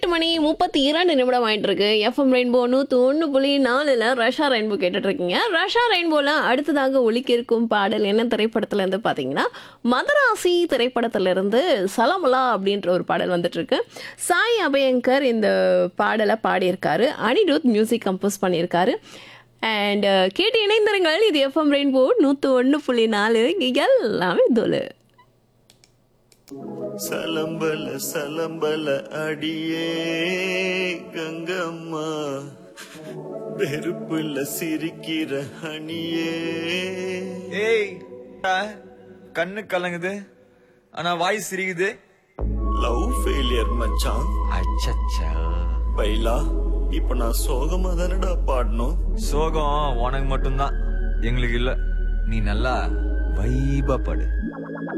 மணி முப்பத்தி இரண்டு நிமிடம் ஆயிட்டு இருக்கு எஃப்எம் ரெயின்போ நூத்தி ஒன்று புள்ளி நாலுல ரஷா ரெயின்போ கேட்டுட்டு இருக்கீங்க ரஷா ரெயின்போல அடுத்ததாக ஒலிக்க இருக்கும் பாடல் என்ன திரைப்படத்துல இருந்து பாத்தீங்கன்னா மதராசி திரைப்படத்துல இருந்து சலமலா அப்படின்ற ஒரு பாடல் வந்துட்டு இருக்கு சாய் அபயங்கர் இந்த பாடலை பாடியிருக்காரு அனிருத் மியூசிக் கம்போஸ் பண்ணியிருக்காரு அண்ட் கேட்டு இணைந்திருங்கள் இது எஃப்எம் ரெயின்போ நூற்றி ஒன்று புள்ளி நாலு இங்க எல்லாமே தோலு சலம்பல சலம்பல அடியே கங்கம்மா வெறுப்புல சிரிக்கிற அணியே ஏய் ஆ, கண்ணு கலங்குது ஆனா வாய் சிரிக்குது லவ் ஃபெயிலியர் மச்சான் அச்சச்சா பைலா இப்ப நான் சோகமா தானடா பாடணும் சோகம் உனக்கு மட்டும்தான் எங்களுக்கு இல்ல நீ நல்லா வைபா படு